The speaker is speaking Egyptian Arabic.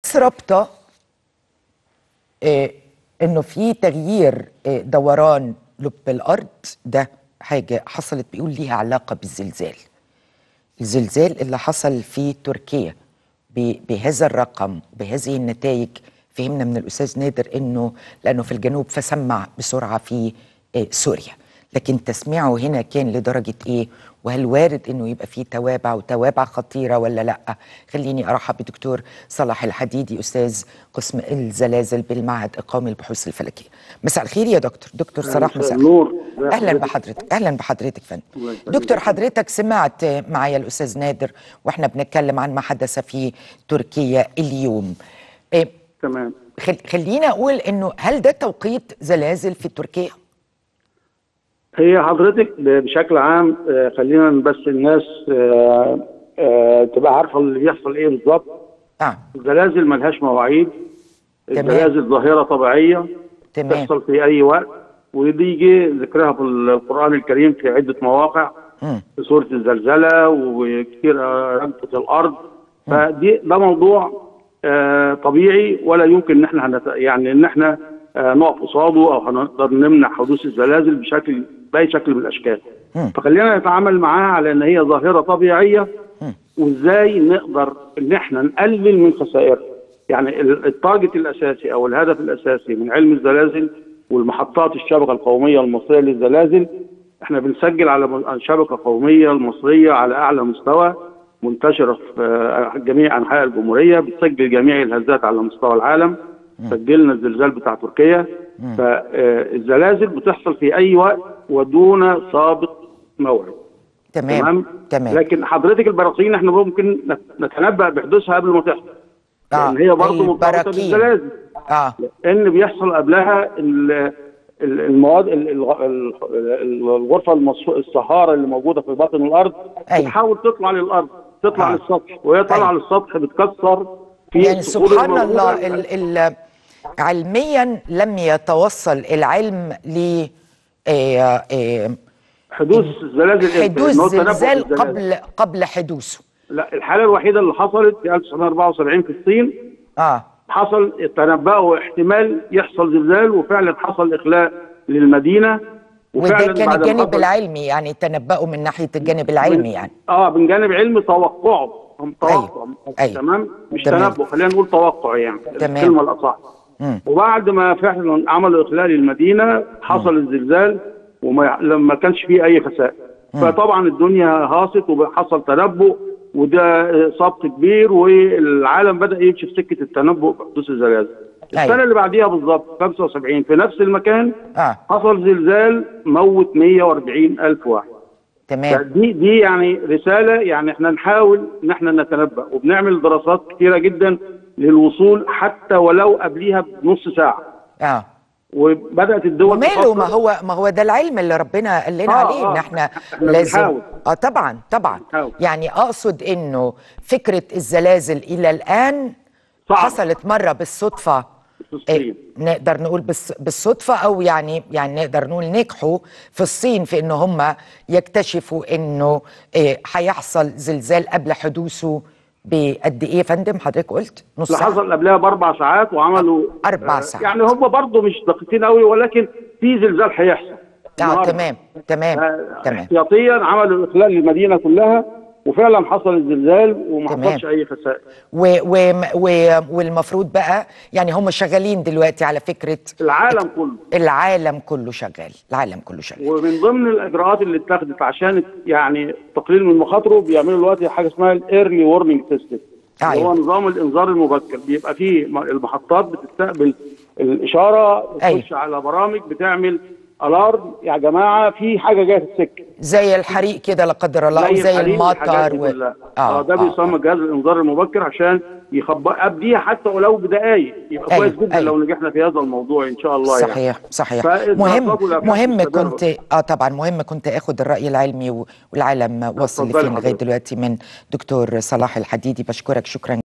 بس رابطه آه، انه في تغيير آه، دوران لب الارض ده حاجه حصلت بيقول ليها علاقه بالزلزال الزلزال اللي حصل في تركيا ب- بهذا الرقم بهذه النتائج فهمنا من الاستاذ نادر انه لانه في الجنوب فسمع بسرعه في آه، سوريا لكن تسميعه هنا كان لدرجه ايه وهل وارد انه يبقى في توابع وتوابع خطيره ولا لا خليني ارحب بدكتور صلاح الحديدي استاذ قسم الزلازل بالمعهد اقامي البحوث الفلكيه مساء الخير يا دكتور دكتور صلاح مساء الخير النور اهلا بحضرتك اهلا بحضرتك فندم الله يسلمك. دكتور حضرتك سمعت معايا الاستاذ نادر واحنا بنتكلم عن ما حدث في تركيا اليوم إيه، تمام خل... خلينا اقول انه هل ده توقيت زلازل في تركيا هي حضرتك ب- بشكل عام آه، خلينا بس الناس آه، آه، تبقى عارفه اللي بيحصل ايه بالظبط اه الزلازل ملهاش مواعيد تمام. الزلازل ظاهره طبيعيه تمام تحصل في اي وقت ودي جه ذكرها في القران الكريم في عده مواقع مم. في سوره الزلزله وكثير آه، رجفه الارض فدي ده موضوع آه، طبيعي ولا يمكن ان احنا هنت... يعني ان احنا آه، نقف قصاده او هنقدر نمنع حدوث الزلازل بشكل باي شكل من الاشكال مم. فخلينا نتعامل معاها على ان هي ظاهره طبيعيه مم. وازاي نقدر ان احنا نقلل من خسائرها يعني ال- التارجت الاساسي او الهدف الاساسي من علم الزلازل والمحطات الشبكه القوميه المصريه للزلازل احنا بنسجل على م- شبكه قوميه المصريه على اعلى مستوى منتشره في آه، جميع انحاء الجمهوريه بتسجل جميع الهزات على مستوى العالم سجلنا الزلزال بتاع تركيا فالزلازل بتحصل في اي وقت ودون سابق موعد تمام تمام تمام لكن حضرتك البراكين احنا ممكن نت- نتنبأ بحدوثها قبل ما تحصل آه، لان هي برضه مرتبطه البراكين. بالزلازل اه ان بيحصل قبلها ال- ال- المواد ال- ال- ال- ال- الغرفه المصف- الصهاره اللي موجوده في باطن الارض أيوة. بتحاول تطلع للارض تطلع آه. للسطح وهي طالعه أيوة. للسطح بتكسر في يعني الصخور سبحان الموجودة. الله ال ال علميا لم يتوصل العلم ل آه، آه، حدوث الزلازل حدوث إن هو تنبؤ زلزال بالزلازل. قبل قبل حدوثه لا الحاله الوحيده اللي حصلت في 1974 في الصين اه حصل تنبأوا احتمال يحصل زلزال وفعلا حصل اخلاء للمدينه وده وفعلا كان بعد ما الجانب حصل- العلمي يعني تنبأوا من ناحية الجانب العلمي يعني اه من جانب علمي توقعه هم توقع أيوة. تمام مش تمام. تنبؤ خلينا نقول توقع يعني تمام. الكلمه الاصح مم. وبعد ما فعلا عملوا اخلاء للمدينه حصل الزلزال وما لما كانش فيه اي خسائر فطبعا الدنيا هاصت وحصل تنبؤ وده سبق كبير والعالم بدا يمشي في سكه التنبؤ بحدوث الزلازل أيوة. السنه اللي بعديها بالظبط 75 في نفس المكان اه حصل زلزال موت 140 الف واحد تمام دي دي يعني رساله يعني احنا نحاول ان احنا نتنبأ وبنعمل دراسات كثيره جدا للوصول حتى ولو قبليها بنص ساعه اه وبدات الدول وماله تفكر- ما هو ما هو ده العلم اللي ربنا قال لنا آه، عليه ان آه. احنا إحنا لازم بنحاول. اه طبعا طبعا بنحاول. يعني اقصد انه فكره الزلازل الى الان صعب. حصلت مره بالصدفه في الصين. إيه، نقدر نقول بس بالصدفه او يعني يعني نقدر نقول نجحوا في الصين في ان هم يكتشفوا انه إيه، هيحصل زلزال قبل حدوثه بقد ايه يا فندم حضرتك قلت نص اللي ساعه حصل قبلها باربع ساعات وعملوا أربع آه، ساعات. يعني هم برضه مش دقيقين قوي ولكن في زلزال هيحصل اه النهاردة. تمام تمام آه، تمام احتياطيا عملوا اخلاء للمدينه كلها وفعلا حصل الزلزال وما تمام. حصلش اي خسائر و و و والمفروض بقى يعني هم شغالين دلوقتي على فكره العالم كله العالم كله شغال العالم كله شغال ومن ضمن الاجراءات اللي اتخذت عشان يعني تقليل من مخاطره بيعملوا دلوقتي حاجه اسمها الايرلي وورنينج سيستم اللي أيوة. هو نظام الانذار المبكر بيبقى فيه م- المحطات بتستقبل الاشاره بتخش أيوة. على برامج بتعمل الارم يا جماعه في حاجه جايه في السكه زي الحريق كده لا قدر الله او زي الحريق والحاجات المطر دي كلها. اه ده بيسمى جهاز الانذار المبكر عشان يخبر قبليها حتى ولو بدقائق يبقى أيوة، كويس جدا أيوة. لو نجحنا في هذا الموضوع ان شاء الله يعني صحيح صحيح فالدراسات مهم والأبحاث مهم مستمرة. كنت اه طبعا مهم كنت اخد الراي العلمي و- والعالم وصل اتفضلي لفين لغايه حضرتك. دلوقتي من دكتور صلاح الحديدي بشكرك شكرا